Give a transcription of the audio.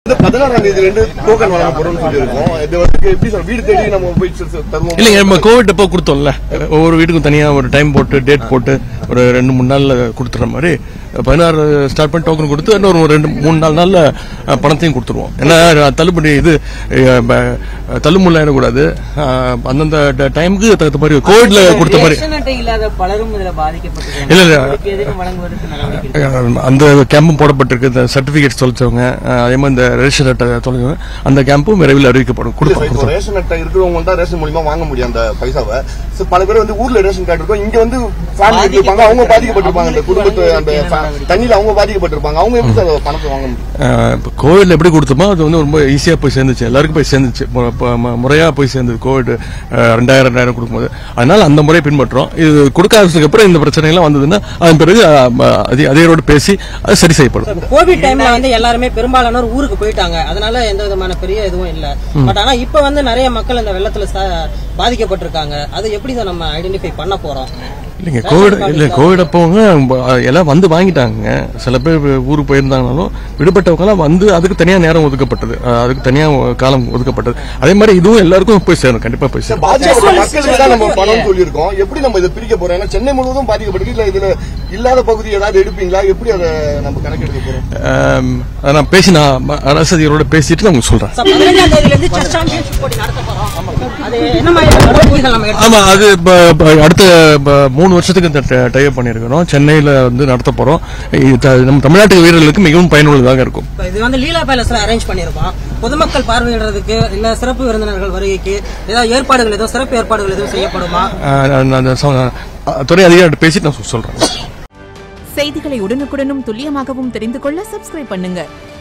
இந்த பதினாறாம் தேதி ரெண்டு டோக்கன் வழங்க போறோம்னு சொல்லியிருக்கோம் இது வந்து எப்படி சார் வீடு தேடி நம்ம போய் ச- தருவோம் இல்லைங்க நம்ம கோவிட் அப்போ கொடுத்தோம்ல ஒவ்வொரு வீட்டுக்கும் தனியா ஒரு டைம் போட்டு டேட் போட்டு ஒரு ரெண்டு மூணு நாள்ல கொடுத்துற மாதிரி பதினாறு ஸ்டார்ட் பண்ணி டோக்கன் கொடுத்து இன்னும் ஒரு ரெண்டு மூணு நாலு நாள்ல அஹ், பணத்தையும் கொடுத்துருவோம் ஏன்னா தள்ளுபடி இது அஹ், ப- தள்ளுமுள்ள ஆயிடக்கூடாது அஹ், அந்தந்த ட- டைமுக்கு தகுந்த மாதிரி கோவிட்ல கொடுத்த மாதிரி ரேஷன் அட்டை இல்லாத பலரும் இதுல பாதிக்கப்பட்டிருக்காங்க இல்ல, இல்ல. அவர்களுக்கு எதுவும் வழங்குவதற்கு நடவடிக்கை அஹ், அந்த கேம்பும் போடப்பட்டிருக்கு இந்த சர்டிபிகேட் தொலைச்சவங்க அஹ், அதே மாதிரி இந்த ரெஜிஸ்டர் அட்டை தொலைச்சவங்க அந்த கேம்பும் விரைவில் அறிவிக்கப்படும் இல்ல கொடுப்போம் சார், இப்போ ரேஷன் அட்டை இருக்கிறவங்க தான் ரேஷன் மூலியமா வாங்க முடியும் அந்த பைசாவை So, பல பேர் வந்து ஊர்ல ரேஷன் கார்டு இருக்கும் இங்க வந்து ஃபேமிலி இருப்பாங்க அவங்க பாதிக்கப்பட்டிருப்பாங்க அந்த குடும்பத்து அந்த fa- தண்ணியில அவங்க பாதிக்கப்பட்டிருப்பாங்க அவங்க எப்படி சார் பணத்தை வாங்க முடியும் அஹ் இப்ப கோவிட்ல எப்படி கொடுத்தோமோ அது வந்து ரொம்ப ஈஸியா போய் சேர்ந்துச்சு எல்லாருக்கும் போய் சேர்ந்துச்சு மு- ப- ம- முறையா போய் சேர்ந்தது கோவிட் அஹ், ரெண்டாயிரம் ரெண்டாயிரம் கொடுக்கும்போது அதனால அந்த முறையை பின்பற்றோம் இது கொடுக்க ஆரம்பிச்சதுக்கு அப்புறம் இந்த பிரச்சனை எல்லாம் வந்ததுன்னா அதன் பிறகு அஹ், ம- அதி- அதிகாரியோட பேசி அது சரி செய்யப்படும் கோவிட் டைம்ல வந்து எல்லாருமே பெரும்பாலானோர் ஊருக்கு போயிட்டாங்க அதனால எந்த விதமான பெரிய இதுவும் இல்ல பட் ஆனா இப்ப வந்து நிறைய மக்கள் இந்த வெள்ளத்துல ச- பாதிக்கப்பட்டிருக்காங்க அது எப்படி தான் நம்ம ஐடென்டிஃபை பண்ண போறோம் இல்லைங்க கோவிட் இல்ல கோவிட் அப்போங்க அஹ், எல்லாம் வந்து வாங்கிட்டாங்க சில பேர் ஊருக்கு போயிருந்தாங்கனாலும் விடுபட்டவங்க எல்லாம் வந்து அதுக்கு தனியா நேரம் ஒதுக்கப்பட்டது அஹ், அதுக்கு தனியா காலம் ஒதுக்கப்பட்டது அதே மாதிரி இதுவும் எல்லாருக்கும் போய் சேரும் கண்டிப்பா போய் சேரும் பாதிக்கப்பட்ட மக்களுக்கு தான் நம்ம பணம் சொல்லியிருக்கோம் எப்படி நம்ம இதை பிரிக்க போறோம் ஏன்னா சென்னை முழுவதும் பாதிக்கப்பட்டிருக்கு இல்ல இதுல இல்லாத பகுதி ஏதாவது எடுப்பீங்களா எப்படி அதை நம்ம கணக்கெடுக்க போறோம் அஹ், அதை நான் பேசி நான் ம- அரசு அதிகாரியோட பேசிட்டு நான் உங்களுக்கு சொல்றேன் பதினஞ்சாம் தேதியில இருந்து செஸ் சாம்பியன்ஷிப் போட்டி நடத்த போறோம் அது என்ன மாதிரி நடவடிக்கைகள் நம்ம எடுத்து ஆமா அது ப- ப- அடுத்த ப- மூணு வருஷத்துக்கு இந்த டைப் பண்ணிருக்கிறோம் சென்னையில வந்து நடத்த போறோம் இது த- நம்ம தமிழ்நாட்டு வீரர்களுக்கு மிகவும் பயனுள்ளதாக இருக்கும் இப்ப இது வந்து லீலா பேலஸ்ல அரேஞ்ச் பண்ணிருக்கோம் பொதுமக்கள் பார்வையிடுறதுக்கு இல்ல சிறப்பு விருந்தினர்கள் வருகைக்கு ஏதாவது ஏற்பாடுகள் ஏதோ சிறப்பு ஏற்பாடுகள் எதுவும் செய்யப்படுமா அஹ், நான் அந்த ச- அஹ், துறை அதிகாரிகிட்ட பேசிட்டு நான் சொல்றேன் செய்திகளை உடனுக்குடனும் துல்லியமாகவும் தெரிந்து கொள்ள சப்ஸ்கிரைப் பண்ணுங்க